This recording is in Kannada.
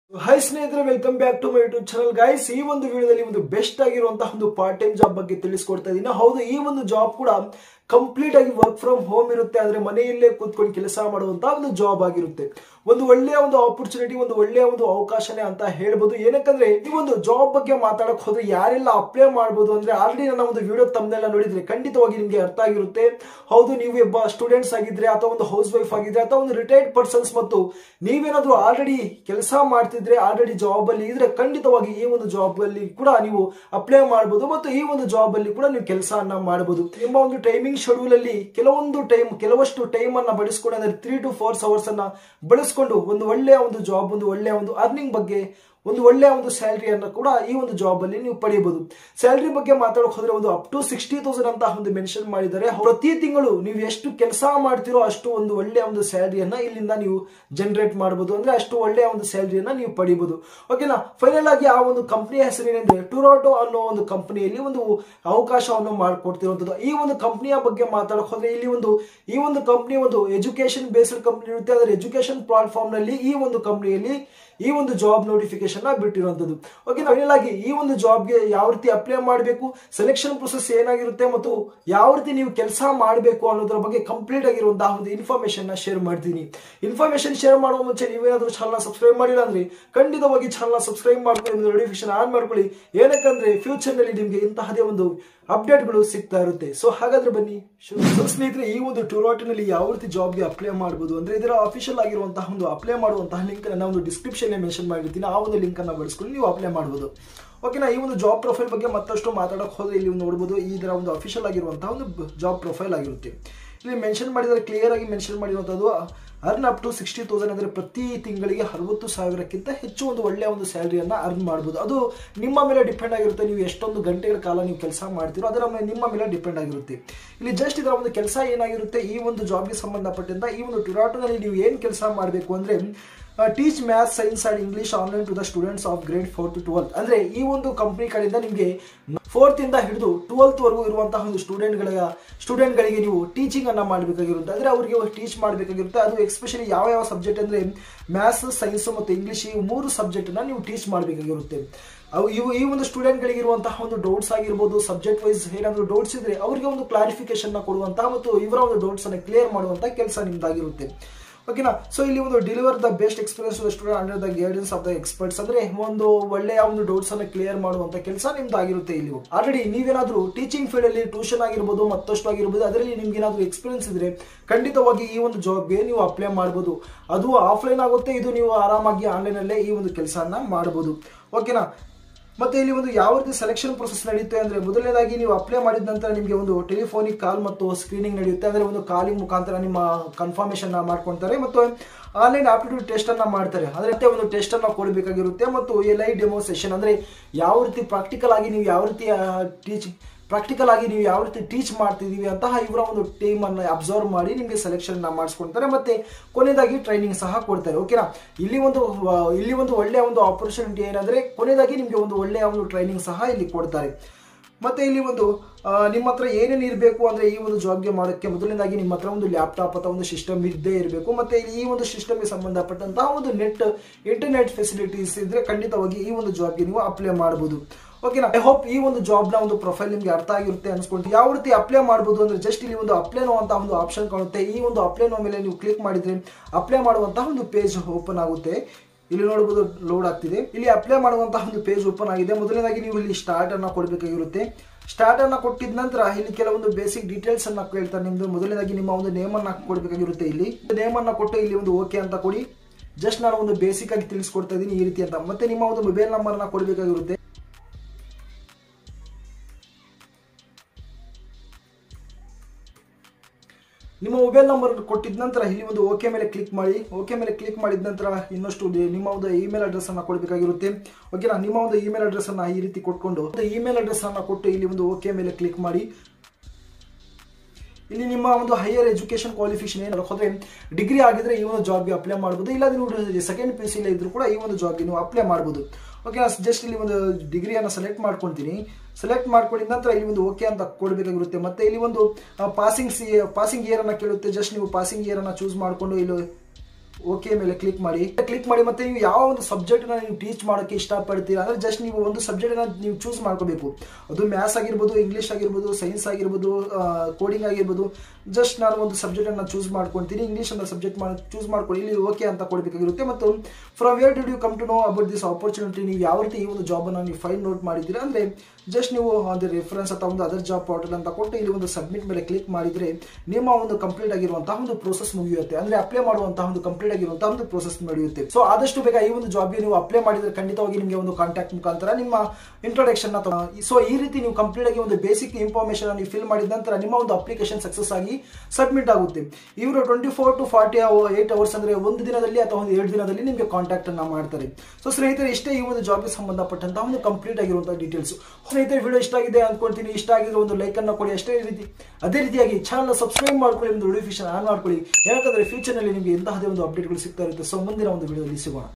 ಹಾಯ್ ಸ್ನೇಹಿತರೆ welcome back to my YouTube channel guys ಈ ಒಂದು ವಿಡಿಯೋದಲ್ಲಿ ಒಂದು ಬೆಸ್ಟ್ ಆಗಿರುವಂತಹ ಒಂದು ಪಾರ್ಟ್ ಟೈಮ್ ಜಾಬ್ ಬಗ್ಗೆ ತಿಳಿಸ್ಕೊಡ್ತಾ ಇದ್ದೀನಿ ಹೌದು ಈ ಒಂದು ಜಾಬ್ ಕೂಡ ಕಂಪ್ಲೀಟ್ ಆಗಿ ವರ್ಕ್ ಫ್ರಮ್ ಹೋಮ್ ಇರುತ್ತೆ ಅಂದ್ರೆ ಮನೆಯಲ್ಲೇ ಕೂತ್ಕೊಂಡು ಕೆಲಸ ಮಾಡುವಂತಹ ಒಂದು ಜಾಬ್ ಆಗಿರುತ್ತೆ ಒಂದು ಒಳ್ಳೆಯ ಒಂದು ಆಪರ್ಚುನಿಟಿ ಒಂದು ಒಳ್ಳೆಯ ಒಂದು ಅವಕಾಶನೇ ಅಂತ ಹೇಳ್ಬೋದು ಏನಕ್ಕಂದ್ರೆ ಈ ಒಂದು ಜಾಬ್ ಬಗ್ಗೆ ಮಾತಾಡಕ್ ಹೋದ್ರೆ ಯಾರೆಲ್ಲ ಅಪ್ಲೈ ಮಾಡ್ಬೋದು ಅಂದ್ರೆ ಆಲ್ರೆಡಿ ನನ್ನ ಒಂದು ವಿಡಿಯೋ ತಮ್ಮನೆಲ್ಲ ನೋಡಿದ್ರೆ ಖಂಡಿತವಾಗಿ ನಿಮ್ಗೆ ಅರ್ಥ ಆಗಿರುತ್ತೆ ಹೌದು ನೀವು ಒಬ್ಬ ಸ್ಟೂಡೆಂಟ್ಸ್ ಆಗಿದ್ರೆ ಅಥವಾ ಒಂದು ಹೌಸ್ ವೈಫ್ ಆಗಿದ್ರೆ ಅಥವಾ ಒಂದು ರಿಟೈರ್ಡ್ ಪರ್ಸನ್ಸ್ ಮತ್ತು ನೀವೇನಾದ್ರೂ ಆಲ್ರೆಡಿ ಕೆಲಸ ಮಾಡ್ತಿದ್ರೆ ಆಲ್ರೆಡಿ ಜಾಬ್ ಅಲ್ಲಿ ಇದ್ರೆ ಖಂಡಿತವಾಗಿ ಈ ಒಂದು ಜಾಬ್ ಅಲ್ಲಿ ಕೂಡ ನೀವು ಅಪ್ಲೈ ಮಾಡಬಹುದು ಮತ್ತು ಈ ಒಂದು ಜಾಬ್ ಅಲ್ಲಿ ಕೂಡ ನೀವು ಕೆಲಸವನ್ನ ಮಾಡಬಹುದು ನಿಮ್ಮ ಒಂದು ಟೈಮಿಂಗ್ ಶೆಡ್ಯೂಲ್ ಅಲ್ಲಿ ಕೆಲವೊಂದು ಟೈಮ್ ಕೆಲವಷ್ಟು ಟೈಮ್ ಅನ್ನ ಬಳಸ್ಕೊಂಡು ಅಂದ್ರೆ ತ್ರೀ ಟು ಫೋರ್ ಅವರ್ಸ್ ಅನ್ನ ಬಳಸ್ಕೊಂಡು ಒಂದು ಒಳ್ಳೆಯ ಒಂದು ಜಾಬ್ ಒಂದು ಒಳ್ಳೆಯ ಒಂದು ಅರ್ನಿಂಗ್ ಬಗ್ಗೆ ಒಂದು ಒಳ್ಳೆಯ ಒಂದು ಸ್ಯಾಲರಿಯನ್ನು ಕೂಡ ಈ ಒಂದು ಜಾಬ್ ಅಲ್ಲಿ ನೀವು ಪಡೆಯಬಹುದು ಸ್ಯಾಲರಿ ಬಗ್ಗೆ ಮಾತಾಡೋಕೆ ಹೋದ್ರೆ ಒಂದು ಅಪ್ ಟು ಸಿಕ್ಸ್ಟಿ ತೌಸಂಡ್ ಅಂತ ಒಂದು ಮೆನ್ಷನ್ ಮಾಡಿದ್ದಾರೆ ಪ್ರತಿ ತಿಂಗಳು ನೀವು ಎಷ್ಟು ಕೆಲಸ ಮಾಡ್ತಿರೋ ಅಷ್ಟು ಒಂದು ಒಳ್ಳೆಯ ಒಂದು ಸ್ಯಾಲರಿಯನ್ನ ಇಲ್ಲಿಂದ ನೀವು ಜನರೇಟ್ ಮಾಡಬಹುದು ಅಂದ್ರೆ ಅಷ್ಟು ಒಳ್ಳೆಯ ಒಂದು ಸ್ಯಾಲರಿಯನ್ನ ನೀವು ಪಡಿಬಹುದು ಓಕೆನಾ ಫೈನಲ್ ಆಗಿ ಆ ಒಂದು ಕಂಪನಿಯ ಹೆಸರು ಏನಂದ್ರೆ ಟುರಾಟೋ ಅನ್ನೋ ಒಂದು ಕಂಪನಿಯಲ್ಲಿ ಒಂದು ಅವಕಾಶವನ್ನು ಮಾಡಿಕೊಡ್ತಿರುವಂತದ್ದು ಈ ಒಂದು ಕಂಪನಿಯ ಬಗ್ಗೆ ಮಾತಾಡೋಕೆ ಹೋದ್ರೆ ಇಲ್ಲಿ ಒಂದು ಈ ಒಂದು ಕಂಪನಿ ಒಂದು ಎಜುಕೇಶನ್ ಬೇಸ್ಡ್ ಕಂಪನಿ ಇರುತ್ತೆ ಅದರ ಎಜುಕೇಶನ್ ಪ್ಲಾಟ್ಫಾರ್ಮ್ ನಲ್ಲಿ ಈ ಒಂದು ಕಂಪನಿಯಲ್ಲಿ ಈ ಒಂದು ಜಾಬ್ ನೋಟಿಫಿಕೇಶನ್ ಬಿಟ್ಟಿರುವಂತದ್ದು ಓಕೆ ಫೈನಲ್ ಆಗಿ ಈ ಒಂದು ಜಾಬ್ಗೆ ಯಾವ ರೀತಿ ಅಪ್ಲೈ ಮಾಡಬೇಕು ಸೆಲೆಕ್ಷನ್ ಪ್ರೊಸೆಸ್ ಏನಾಗಿರುತ್ತೆ ಮತ್ತು ಯಾವ ರೀತಿ ನೀವು ಕೆಲಸ ಮಾಡಬೇಕು ಅನ್ನೋದ್ರ ಬಗ್ಗೆ ಕಂಪ್ಲೀಟ್ ಆಗಿರುವಂತಹ ಒಂದು ಇನ್ಫಾರ್ಮೇಶನ್ ನ ಶೇರ್ ಮಾಡ್ತೀನಿ ಇನ್ಫಾರ್ಮೇಶನ್ ಶೇರ್ ಮಾಡುವ ಮುಂಚೆ ನೀವೇನಾದ್ರೂ ಚಾನಲ್ ಸಬ್ಸ್ಕ್ರೈಬ್ ಮಾಡಿಲ್ಲ ಅಂದ್ರೆ ಖಂಡಿತವಾಗಿ ಚಾನಲ್ ಸಬ್ಸ್ಕ್ರೈಬ್ ಮಾಡ್ಕೊಳ್ಳಿ ನೋಟಿಫಿಕೇಶನ್ ಆನ್ ಮಾಡ್ಕೊಳ್ಳಿ ಏನಕ್ಕಂದ್ರೆ ಫ್ಯೂಚರ್ ನಲ್ಲಿ ನಿಮ್ಗೆ ಇಂತಹದೇ ಒಂದು ಅಪ್ಡೇಟ್ಗಳು ಸಿಗ್ತಾ ಇರುತ್ತೆ ಸೊ ಹಾಗಾದ್ರೆ ಬನ್ನಿ ಸೊ ಸ್ನೇಹಿತರೆ ಈ ಒಂದು ಟೂರಾಟಿನಲ್ಲಿ ಯಾವ ರೀತಿ ಜಾಬ್ಗೆ ಅಪ್ಲೈ ಮಾಡಬಹುದು ಅಂದ್ರೆ ಇದರ ಅಫಿಷಿಯಲ್ ಆಗಿರುವಂತಹ ಒಂದು ಅಪ್ಲೈ ಮಾಡುವಂತಹ ಲಿಂಕ್ ನಾನು ಒಂದು ಡಿಸ್ಕ್ರಿಪ್ಷನ್ ಮೆನ್ಷನ್ ಮಾಡಿರ್ತೀನಿ ಆ ಒಂದು ಲಿಂಕ್ ಅನ್ನ ಬಳಸ್ಕೊಂಡು ನೀವು ಅಪ್ಲೈ ಮಾಡಬಹುದು ಓಕೆನಾ ಈ ಒಂದು ಜಾಬ್ ಪ್ರೊಫೈಲ್ ಬಗ್ಗೆ ಮತ್ತಷ್ಟು ಮಾತಾಡೋಕೆ ಹೋದ್ರೆ ಇಲ್ಲಿ ನೋಡಬಹುದು ಇದರ ಒಂದು ಅಫಿಷಿಯಲ್ ಆಗಿರುವಂತಹ ಒಂದು ಜಾಬ್ ಪ್ರೊಫೈಲ್ ಆಗಿರುತ್ತೆ ಇಲ್ಲಿ ಮೆನ್ಷನ್ ಮಾಡಿದರೆ ಕ್ಲಿಯರ್ ಆಗಿ ಮೆನ್ಷನ್ ಮಾಡಿರುವಂಥದ್ದು earn up to sixty thousand ಅಂದರೆ ಪ್ರತಿ ತಿಂಗಳಿಗೆ ಅರವತ್ತು ಸಾವಿರಕ್ಕಿಂತ ಹೆಚ್ಚು ಒಂದು ಒಳ್ಳೆಯ ಒಂದು ಸ್ಯಾಲರಿಯನ್ನು ಅರ್ನ್ ಮಾಡ್ಬೋದು ಅದು ನಿಮ್ಮ ಮೇಲೆ ಡಿಪೆಂಡ್ ಆಗಿರುತ್ತೆ ನೀವು ಎಷ್ಟೊಂದು ಗಂಟೆಗಳ ಕಾಲ ನೀವು ಕೆಲಸ ಮಾಡ್ತೀರೋ ಅದರ ಮೇಲೆ ನಿಮ್ಮ ಮೇಲೆ ಡಿಪೆಂಡ್ ಆಗಿರುತ್ತೆ ಇಲ್ಲಿ ಜಸ್ಟ್ ಇದರ ಒಂದು ಕೆಲಸ ಏನಾಗಿರುತ್ತೆ ಈ ಒಂದು ಜಾಬ್ಗೆ ಸಂಬಂಧಪಟ್ಟಂತ ಈ ಒಂದು ಟುರಾಟೋನಲ್ಲಿ ನೀವು ಏನು ಕೆಲಸ ಮಾಡಬೇಕು ಅಂದರೆ teach maths science and English online to the students of grade four to twelfth ಅಂದರೆ ಈ ಒಂದು ಕಂಪ್ನಿ ಕಡೆಯಿಂದ ನಿಮಗೆ ಫೋರ್ತ್ ಇಂದ ಹಿಡಿದು ಟ್ವೆಲ್ತ್ ವರೆಗೂ ಇರುವಂತಹ ಒಂದು ಸ್ಟೂಡೆಂಟ್ಗಳ ಸ್ಟೂಡೆಂಟ್ಗಳಿಗೆ ನೀವು ಟೀಚಿಂಗ್ ಅನ್ನ ಮಾಡಬೇಕಾಗಿರುತ್ತೆ ಅಂದರೆ ಅವರಿಗೆ ಟೀಚ್ ಮಾಡಬೇಕಾಗಿರುತ್ತೆ ಅದು ಎಸ್ಪೆಷಲಿ ಯಾವ ಯಾವ ಸಬ್ಜೆಕ್ಟ್ ಅಂದರೆ ಮ್ಯಾಥ್ಸ್ ಸೈನ್ಸ್ ಮತ್ತು ಇಂಗ್ಲಿಷ್ ಈ ಮೂರು ಸಬ್ಜೆಕ್ಟನ್ನು ನೀವು ಟೀಚ್ ಮಾಡಬೇಕಾಗಿರುತ್ತೆ ಅವು ಇವು ಈ ಒಂದು ಸ್ಟೂಡೆಂಟ್ಗಳಿಗೆ ಇರುವಂತಹ ಒಂದು ಡೌಟ್ಸ್ ಆಗಿರ್ಬೋದು ಸಬ್ಜೆಕ್ಟ್ ವೈಸ್ ಏನಾದರೂ ಡೌಟ್ಸ್ ಇದ್ರೆ ಅವರಿಗೆ ಒಂದು ಕ್ಲಾರಿಫಿಕೇಶನ್ ಕೊಡುವಂತಹ ಮತ್ತು ಇವರ ಒಂದು ಡೌಟ್ಸ್ ಅನ್ನು ಕ್ಲಿಯರ್ ಮಾಡುವಂತಹ ಕೆಲಸ ನಿಮ್ದಾಗಿರುತ್ತೆ ಓಕೆನಾ ಸೊ ಇಲ್ಲಿ ಒಂದು deliver the best experience student under the guidance of the experts ಅಂದ್ರೆ ಒಂದು ಒಳ್ಳೆಯ ಒಂದು ಡೌಟ್ಸ್ ಅನ್ನು ಕ್ಲಿಯರ್ ಮಾಡುವಂತ ಕೆಲಸ ನಿಮ್ದಾಗಿರುತ್ತೆ ಇಲ್ಲಿ ಆಲ್ರೆಡಿ ನೀವೇನಾದ್ರೂ ಟೀಚಿಂಗ್ ಫೀಲ್ಡ್ ಅಲ್ಲಿ ಟ್ಯೂಷನ್ ಆಗಿರ್ಬೋದು ಮತ್ತಷ್ಟು ಆಗಿರ್ಬೋದು ಅದರಲ್ಲಿ ನಿಮ್ಗೆ ಏನಾದ್ರು ಎಕ್ಸ್ಪೀರಿಯನ್ಸ್ ಇದ್ರೆ ಖಂಡಿತವಾಗಿ ಈ ಒಂದು ಜಾಬ್ಗೆ ನೀವು ಅಪ್ಲೈ ಮಾಡಬಹುದು ಅದು ಆಫ್ಲೈನ್ ಆಗುತ್ತೆ ಇದು ನೀವು ಆರಾಮಾಗಿ ಆನ್ಲೈನ್ ಅಲ್ಲೇ ಈ ಒಂದು ಕೆಲಸನ ಮಾಡಬಹುದು ಓಕೆನಾ ಮತ್ತೆ ಇಲ್ಲಿ ಒಂದು ಯಾವ ರೀತಿ ಸೆಲೆಕ್ಷನ್ ಪ್ರೊಸೆಸ್ ನಡೆಯುತ್ತೆ ಅಂದ್ರೆ ಮೊದಲನೇದಾಗಿ ನೀವು ಅಪ್ಲೈ ಮಾಡಿದ ನಂತರ ನಿಮಗೆ ಒಂದು ಟೆಲಿಫೋನಿಕ್ ಕಾಲ್ ಮತ್ತು ಸ್ಕ್ರೀನಿಂಗ್ ನಡೆಯುತ್ತೆ ಅಂದ್ರೆ ಒಂದು ಕಾಲಿಂಗ್ ಮುಖಾಂತರ ನಿಮ್ಮ ಕನ್ಫರ್ಮೇಶನ್ ಮಾಡ್ಕೊಳ್ತಾರೆ ಮತ್ತು ಆನ್ಲೈನ್ ಆಪ್ಟಿಟ್ಯೂಡ್ ಟೆಸ್ಟ್ ಅನ್ನ ಮಾಡ್ತಾರೆ ಅದರಂತೆ ಒಂದು ಟೆಸ್ಟ್ ಅನ್ನ ಕೊಡಬೇಕಾಗಿರುತ್ತೆ ಮತ್ತು ಎಲ್ ಐ ಡೆಮೋ ಸೆಷನ್ ಅಂದ್ರೆ ಯಾವ ರೀತಿ ಪ್ರಾಕ್ಟಿಕಲ್ ಆಗಿ ನೀವು ಯಾವ ರೀತಿ ಟೀಚ್ ಪ್ರಾಕ್ಟಿಕಲ್ ಆಗಿ ನೀವು ಯಾವ ರೀತಿ ಟೀಚ್ ಮಾಡ್ತಿದೀವಿ ಅಂತಹ ಇವರ ಒಂದು ಟೀಮ್ ಅನ್ನ ಅಬ್ಸರ್ವ್ ಮಾಡಿ ನಿಮಗೆ ಸೆಲೆಕ್ಷನ್ ಮಾಡಿಸ್ಕೊಳ್ತಾರೆ ಮತ್ತೆ ಕೊನೆಯದಾಗಿ ಟ್ರೈನಿಂಗ್ ಸಹ ಕೊಡ್ತಾರೆ ಓಕೆನಾ ಇಲ್ಲಿ ಒಂದು ಇಲ್ಲಿ ಒಂದು ಒಳ್ಳೆಯ ಒಂದು ಆಪರ್ಚುನಿಟಿ ಏನಂದ್ರೆ ಕೊನೆಯದಾಗಿ ನಿಮಗೆ ಒಂದು ಒಳ್ಳೆಯ ಒಂದು ಟ್ರೈನಿಂಗ್ ಸಹ ಇಲ್ಲಿ ಕೊಡ್ತಾರೆ ಮತ್ತೆ ಇಲ್ಲಿ ಒಂದು ನಿಮ್ಮ ಹತ್ರ ಏನೇನು ಇರಬೇಕು ಅಂದ್ರೆ ಈ ಒಂದು ಜಾಬ್ಗೆ ಮಾಡೋಕ್ಕೆ ಮೊದಲನೇದಾಗಿ ನಿಮ್ಮ ಹತ್ರ ಒಂದು ಲ್ಯಾಪ್ಟಾಪ್ ಅಥವಾ ಒಂದು ಸಿಸ್ಟಮ್ ಇದ್ದೇ ಇರಬೇಕು ಮತ್ತೆ ಈ ಒಂದು ಸಿಸ್ಟಮ್ಗೆ ಸಂಬಂಧಪಟ್ಟಂತಹ ಒಂದು ನೆಟ್ ಇಂಟರ್ನೆಟ್ ಫೆಸಿಲಿಟೀಸ್ ಇದ್ರೆ ಖಂಡಿತವಾಗಿ ಈ ಒಂದು ಜಾಬ್ಗೆ ನೀವು ಅಪ್ಲೈ ಮಾಡಬಹುದು ಓಕೆನಾ ಐ ಹೋಪ್ ಈ ಒಂದು ಜಾಬ್ನ ಒಂದು ಪ್ರೊಫೈಲ್ ನಿಮ್ಗೆ ಅರ್ಥ ಆಗಿರುತ್ತೆ ಅನ್ಸ್ಕೊಂಡು ಯಾವ ರೀತಿ ಅಪ್ಲೈ ಮಾಡಬಹುದು ಅಂದ್ರೆ ಜಸ್ಟ್ ಇಲ್ಲಿ ಒಂದು ಅಪ್ಲೈ ಅಂತ ಒಂದು ಆಪ್ಷನ್ ಕಾಣುತ್ತೆ ಈ ಒಂದು ಅಪ್ಲೈ ನೋ ಮೇಲೆ ನೀವು ಕ್ಲಿಕ್ ಮಾಡಿದ್ರೆ ಅಪ್ಲೈ ಮಾಡುವಂತಹ ಒಂದು ಪೇಜ್ ಓಪನ್ ಆಗುತ್ತೆ ಇಲ್ಲಿ ನೋಡಬಹುದು ಲೋಡ್ ಆಗ್ತಿದೆ ಇಲ್ಲಿ ಅಪ್ಲೈ ಮಾಡುವಂತಹ ಒಂದು ಪೇಜ್ ಓಪನ್ ಆಗಿದೆ ಮೊದಲನೇದಾಗಿ ನೀವು ಇಲ್ಲಿ ಸ್ಟಾರ್ಟ್ ಅನ್ನ ಕೊಡಬೇಕಾಗಿರುತ್ತೆ ಸ್ಟಾರ್ಟ್ ಅನ್ನ ಕೊಟ್ಟಿದ ನಂತರ ಇಲ್ಲಿ ಕೆಲವೊಂದು ಬೇಸಿಕ್ ಡೀಟೇಲ್ಸ್ ಅನ್ನ ಕೇಳ್ತಾರೆ ನಿಮ್ದು ಮೊದಲನೇದಾಗಿ ನಿಮ್ಮ ಒಂದು ನೇಮ್ ಅನ್ನ ಕೊಡಬೇಕಾಗಿರುತ್ತೆ ಇಲ್ಲಿ ನೇಮ್ ಅನ್ನ ಕೊಟ್ಟು ಇಲ್ಲಿ ಒಂದು ಓಕೆ ಅಂತ ಕೊಡಿ ಜಸ್ಟ್ ನಾನು ಒಂದು ಬೇಸಿಕ್ ಆಗಿ ತಿಳಿಸ್ಕೊಡ್ತಾ ಇದ್ದೀನಿ ಈ ರೀತಿ ಅಂತ ಮತ್ತೆ ನಿಮ್ಮ ಒಂದು ಮೊಬೈಲ್ ನಂಬರ್ ನ ಕೊಡಬೇಕಾಗಿರುತ್ತೆ ನಿಮ್ಮ ಮೊಬೈಲ್ ನಂಬರ್ ಕೊಟ್ಟಿದ ನಂತರ ಇಲ್ಲಿ ಒಂದು ಓಕೆ ಮೇಲೆ ಕ್ಲಿಕ್ ಮಾಡಿ ಓಕೆ ಮೇಲೆ ಕ್ಲಿಕ್ ಮಾಡಿದ ನಂತರ ಇನ್ನಷ್ಟು ನಿಮ್ಮ ಒಂದು ಇಮೇಲ್ ಅಡ್ರೆಸ್ ಅನ್ನ ಕೊಡಬೇಕಾಗಿರುತ್ತೆ ಓಕೆನಾ ನಿಮ್ಮ ಒಂದು ಇಮೇಲ್ ಅಡ್ರೆಸ್ ಅನ್ನ ಈ ರೀತಿ ಕೊಟ್ಕೊಂಡು ಇಮೇಲ್ ಅಡ್ರೆಸ್ ಅನ್ನ ಕೊಟ್ಟು ಇಲ್ಲಿ ಒಂದು ಓಕೆ ಮೇಲೆ ಕ್ಲಿಕ್ ಮಾಡಿ ಇಲ್ಲಿ ನಿಮ್ಮ ಒಂದು ಹೈಯರ್ ಎಜುಕೇಶನ್ ಕ್ವಾಲಿಫಿಕೇಶನ್ ಏನು ಹೋದ್ರೆ ಡಿಗ್ರಿ ಆಗಿದ್ರೆ ಈ ಒಂದು ಜಾಬ್ಗೆ ಅಪ್ಲೈ ಮಾಡಬಹುದು ಇಲ್ಲ ನೀವು ಸೆಕೆಂಡ್ ಪಿ ಸಿ ಇದ್ರೂ ಕೂಡ ಈ ಒಂದು ಜಾಬ್ಗೆ ನೀವು ಅಪ್ಲೈ ಮಾಡಬಹುದು ಓಕೆ ಜಸ್ಟ್ ಇಲ್ಲಿ ಒಂದು ಡಿಗ್ರಿಯನ್ನು ಸೆಲೆಕ್ಟ್ ಮಾಡ್ಕೊಳ್ತೀನಿ ಸೆಲೆಕ್ಟ್ ಮಾಡ್ಕೊಂಡಿದ ನಂತರ ಇಲ್ಲಿ ಒಂದು ಓಕೆ ಅಂತ ಕೊಡಬೇಕಾಗಿರುತ್ತೆ ಮತ್ತೆ ಇಲ್ಲಿ ಒಂದು ಪಾಸಿಂಗ್ ಸಿ ಪಾಸಿಂಗ್ ಇಯರ್ ಅನ್ನ ಕೇಳುತ್ತೆ ಜಸ್ಟ್ ನೀವು ಪಾಸಿಂಗ್ ಇಯರ್ ಅನ್ನ ಚೂಸ್ ಮಾಡಿಕೊಂಡು ಇಲ್ಲಿ ಓಕೆ ಮೇಲೆ ಕ್ಲಿಕ್ ಮಾಡಿ ಕ್ಲಿಕ್ ಮಾಡಿ ಮತ್ತೆ ನೀವು ಯಾವ ಒಂದು ಸಬ್ಜೆಕ್ಟ್ ನ ನೀವು ಟೀಚ್ ಮಾಡೋಕೆ ಇಷ್ಟಪಡ್ತೀರಾ ಅಂದ್ರೆ ಜಸ್ಟ್ ನೀವು ಒಂದು ಸಬ್ಜೆಕ್ಟ್ ನ ನೀವು ಚೂಸ್ ಮಾಡ್ಕೋಬೇಕು ಅದು ಮ್ಯಾಥ್ಸ್ ಆಗಿರ್ಬೋದು ಇಂಗ್ಲಿಷ್ ಆಗಿರ್ಬೋದು ಸೈನ್ಸ್ ಆಗಿರ್ಬೋದು ಕೋಡಿಂಗ್ ಆಗಿರ್ಬೋದು ಜಸ್ಟ್ ನಾನು ಒಂದು ಸಬ್ಜೆಕ್ಟ್ ಅನ್ನ ಚೂಸ್ ಮಾಡ್ಕೊಳ್ತೀನಿ ಇಂಗ್ಲಿಷ್ ಅಂತ ಸಬ್ಜೆಕ್ಟ್ ಮಾಡಿ ಚೂಸ್ ಮಾಡ್ಕೊಳ್ಳಿ ಇಲ್ಲಿ ಓಕೆ ಅಂತ ಕೊಡಬೇಕಾಗಿರುತ್ತೆ ಮತ್ತು from where did you come to know about this opportunity ನೀವು ಯಾವ ರೀತಿ ಈ ಒಂದು ಜಾಬ್ ಅನ್ನ ನೀವು ಫೈಲ್ ನೋಟ್ ಮಾಡಿದ್ದೀರಾ ಅಂದ್ರೆ ಜಸ್ಟ್ ನೀವು ಒಂದು ರೆಫರೆನ್ಸ್ ಅಥವಾ ಒಂದು ಅದರ್ ಜಾಬ್ ಪೋರ್ಟಲ್ ಅಂತ ಕೊಟ್ಟು ಇಲ್ಲಿ ಒಂದು ಸಬ್ಮಿಟ್ ಮೇಲೆ ಕ್ಲಿಕ್ ಮಾಡಿದ್ರೆ ನಿಮ್ಮ ಒಂದು ಕಂಪ್ಲೀಟ್ ಆಗಿರುವಂತಹ ಒಂದು ಪ್ರೋಸೆಸ್ ಮುಗಿಯುತ್ತೆ ಅಂದ್ರೆ ಅಪ್ಲೈ ಮಾಡುವಂತಹ ಒಂದು ಕಂಪ್ಲೀಟ್ ಆಗಿರುವಂತಹ ಒಂದು ಪ್ರೋಸೆಸ್ ನಡೆಯುತ್ತೆ ಸೊ ಆದಷ್ಟು ಬೇಗ ಈ ಒಂದು ಜಾಬ್ಗೆ ನೀವು ಅಪ್ಲೈ ಮಾಡಿದ್ರೆ ಖಂಡಿತವಾಗಿ ನಿಮಗೆ ಒಂದು ಕಾಂಟ್ಯಾಕ್ಟ್ ಮುಖಾಂತರ ನಿಮ್ಮ ಇಂಟ್ರೊಡಕ್ಷನ್ ಸೊ ಈ ರೀತಿ ನೀವು ಕಂಪ್ಲೀಟ್ ಆಗಿ ಒಂದು ಬೇಸಿಕ್ ಇನ್ಫಾರ್ಮೇಶನ್ ನೀವು ಫಿಲ್ ಮಾಡಿದ ನಂತರ ನಿಮ್ಮ ಒಂದು ಅಪ್ಲಿಕೇಶನ್ ಸಕ್ಸಸ್ ಆಗಿ ಸಬ್ಮಿಟ್ ಆಗುತ್ತೆ ಇವರು twenty four to forty eight hours ಅಂದ್ರೆ ಒಂದು ದಿನದಲ್ಲಿ ಅಥವಾ ಒಂದು ಎರಡು ದಿನದಲ್ಲಿ ನಿಮಗೆ ಕಾಂಟ್ಯಾಕ್ಟ್ ಅನ್ನ ಮಾಡ್ತಾರೆ ಸೊ ಸ್ನೇಹಿತರೆ ಇಷ್ಟೇ ಈ ಒಂದು ಜಾಬ್ಗೆ ಸಂಬಂಧಪಟ್ಟಂತಹ ಒಂದು ಕಂಪ್ಲೀಟ್ ಆಗಿರುವಂತಹ ಡೀಟೇಲ್ಸ್ ಸ್ನೇಹಿತರೆ ವಿಡಿಯೋ ಇಷ್ಟ ಆಗಿದೆ ಅನ್ಕೊಳ್ತೀನಿ ಇಷ್ಟ ಆಗಿರೋ ಒಂದು ಲೈಕ್ ಅನ್ನ ಕೊಡಿ ಅಷ್ಟೇ ರೀತಿ ಅದೇ ರೀತಿಯಾಗಿ ಚಾನಲ್ ಸಬ್ಸ್ಕ್ರೈಬ್ ಮಾಡ್ಕೊಳ್ಳಿ ಒಂದು ನೋಟಿಫಿಕೇಶನ್ ಆನ್ ಮಾಡ್ಕೊಳ್ಳಿ ಯಾಕಂದ್ರೆ ಫ್ಯೂಚರ್ ನಲ್ಲಿ ನಿಮಗೆ ಇಂತಹದೇ ಒಂದು ಅಪ್ಡೇಟ್ಗಳು ಸಿಗ್ತಾ ಇರುತ್ತೆ ಸೊ ಮುಂದಿನ ಒಂದು ವಿಡಿಯೋದಲ್ಲಿ ಸಿಗೋಣ